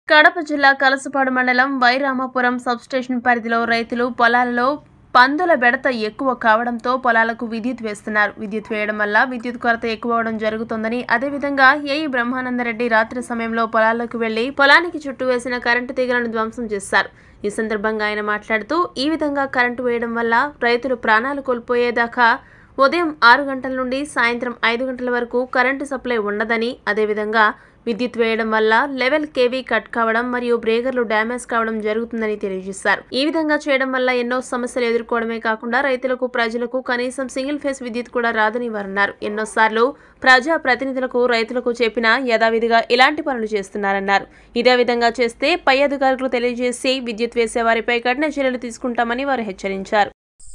కడప జిల్లా కలసపాడు మండలం వైరామాపురం సబ్స్టేషన్ పరిధిలో రైతులు పొలాలలో పందుల బెడత ఎక్కువ కావడంతో పొలాలకు విద్యుత్ వేస్తున్నారు విద్యుత్ వేయడం వల్ల విద్యుత్ కొరత ఎక్కువ అవడం జరుగుతోందని అదేవిధంగా ఏఈ బ్రహ్మానందరెడ్డి రాత్రి సమయంలో పొలాల్లోకి వెళ్లి పొలానికి చుట్టూ వేసిన కరెంటు తీగలను ధ్వంసం చేశారు ఈ సందర్భంగా ఆయన మాట్లాడుతూ ఈ విధంగా కరెంటు వేయడం వల్ల రైతులు ప్రాణాలు కోల్పోయేదాకా ఉదయం ఆరు గంటల నుండి సాయంత్రం ఐదు గంటల వరకు కరెంటు సప్లై ఉండదని అదేవిధంగా విద్యుత్ వేయడం వల్ల లెవెల్ కేవీ కట్ కావడం మరియు బ్రేకర్లు డ్యామేజ్ కావడం జరుగుతుందని తెలియజేశారు ఈ విధంగా చేయడం వల్ల ఎన్నో సమస్యలు ఎదుర్కోవడమే కాకుండా రైతులకు ప్రజలకు కనీసం సింగిల్ ఫేస్ విద్యుత్ కూడా రాదని వారన్నారు ఎన్నోసార్లు ప్రజా ప్రతినిధులకు రైతులకు చెప్పినా యథావిధిగా ఇలాంటి పనులు చేస్తున్నారన్నారు ఇదే విధంగా చేస్తే పై అధికారులకు తెలియజేసి విద్యుత్ వేసే వారిపై కఠిన చర్యలు తీసుకుంటామని వారు హెచ్చరించారు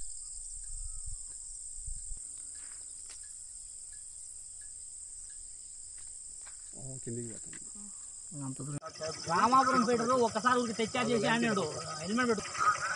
రామాపురం పేటలో ఒకసారి ఊరికి తెచ్చారు చేసి అన్నాడు హెల్మెట్ పెట్టు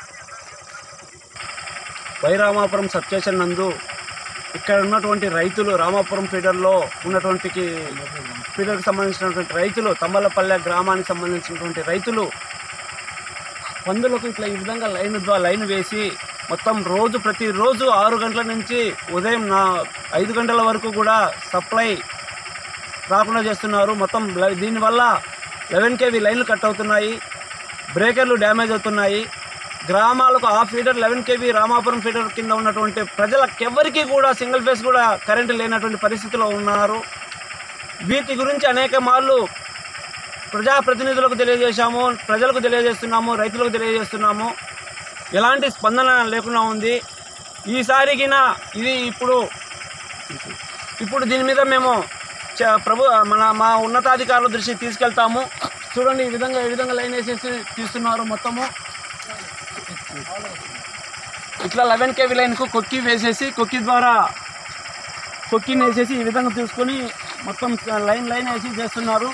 వైరామాపురం సబ్స్టేషన్ నందు ఇక్కడ ఉన్నటువంటి రైతులు రామాపురం ఫీడర్లో ఉన్నటువంటి ఫీడర్కి సంబంధించినటువంటి రైతులు తమ్మలపల్లె గ్రామానికి సంబంధించినటువంటి రైతులు పందులకు ఇట్లా ఈ విధంగా లైన్ ద్వారా లైన్ వేసి మొత్తం రోజు ప్రతిరోజు ఆరు గంటల నుంచి ఉదయం నా ఐదు గంటల వరకు కూడా సప్లై రాకుండా చేస్తున్నారు మొత్తం ల- దీనివల్ల లెవెన్ కేవీ లైన్లు కట్ అవుతున్నాయి బ్రేకర్లు డ్యామేజ్ అవుతున్నాయి గ్రామాలకు ఆ feeder eleven KV Ramapuram feeder కింద ఉన్నటువంటి ప్రజలకెవ్వరికీ కూడా సింగిల్ ఫేస్ కూడా కరెంటు లేనటువంటి పరిస్థితిలో ఉన్నారు వీటి గురించి అనేక మార్లు ప్రజాప్రతినిధులకు తెలియజేశాము ప్రజలకు తెలియజేస్తున్నాము రైతులకు తెలియజేస్తున్నాము ఎలాంటి స్పందన లేకుండా ఉంది ఈసారికిన ఇది ఇప్పుడు ఇప్పుడు దీని మీద మేము చ- ప్రభు మన మా ఉన్నతాధికారుల దృష్టికి తీసుకెళ్తాము చూడండి ఈ విధంగా ఈ విధంగా లైన్ వేసేసి తీస్తున్నారు మొత్తము ఇట్లా లెవెన్ కేవీ లైన్కు కొక్కి వేసేసి కొక్కి ద్వారా కొక్కిని వేసేసి ఈ విధంగా తీసుకొని మొత్తం లైన్ లైన్ వేసి చేస్తున్నారు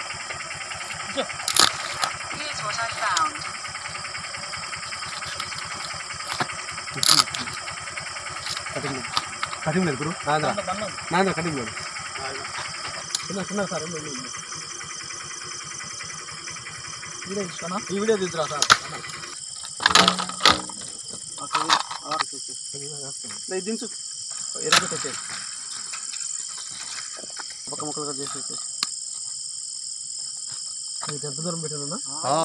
కటింగ్ లేదు గురు నాంద్ర నాంద్ర కటింగ్ లేదు చిన్న చిన్న సార్ వీడియో తీసుకున్నా ఈ వీడియో తీసుకురా సార్ ఇది దించు ఎరగొట్టేసే పక్క ముక్కలుగా చేసేసి మీకు ఎంత దూరం పెట్టినా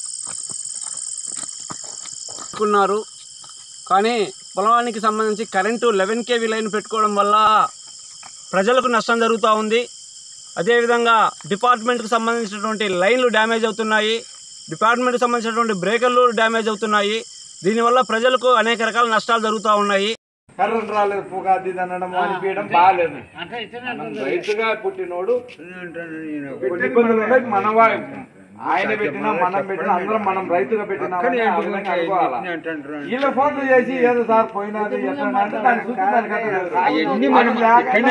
పెట్టుకున్నారు కానీ పొలానికి సంబంధించి కరెంటు లెవెన్ కేవీ లైన్ పెట్టుకోవడం వల్ల ప్రజలకు నష్టం జరుగుతూ ఉంది అదేవిధంగా డిపార్ట్మెంట్కి సంబంధించినటువంటి లైన్లు డ్యామేజ్ అవుతున్నాయి డిపార్ట్మెంట్కి సంబంధించినటువంటి బ్రేకర్లు డ్యామేజ్ అవుతున్నాయి దీనివల్ల ప్రజలకు అనేక రకాల నష్టాలు జరుగుతూ ఉన్నాయి కర్రలు రాలేదు పొగ అది ఇది అనడం అనిపించడం బాగాలేదు మనం రైతుగా పుట్టినోడు కొన్ని ఇబ్బందులు ఉన్నాయి మన వా- ఆయన పెట్టినా మనం పెట్టినా అందరం మనం రైతుగా పెట్టినా వీళ్ళ ఫోన్లు చేసి ఏదో సార్ పోయినది ఎట్లా అంటే దాన్ని చూసి దానికి అర్థం లేదు. అది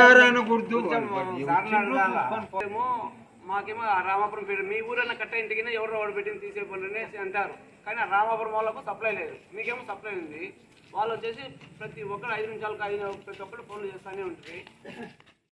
లేకుండా మాకేమో ఆ రామాపురం ఫీడర్ మీ ఊరన్న కట్ట ఇంటికి ఎవరో వాడు పెట్టింది తీసేపోండి అనేసి అంటారు కానీ ఆ రామాపురం వాళ్ళకు సప్లై లేదు మీకేమో సప్లై ఉంది వాళ్ళు వచ్చేసి ప్రతి ఒక్కరు ఐదు నిమిషాలకు ఐదు ప్రతి ఒక్కరు ఫోన్లు చేస్తూనే ఉంటుంది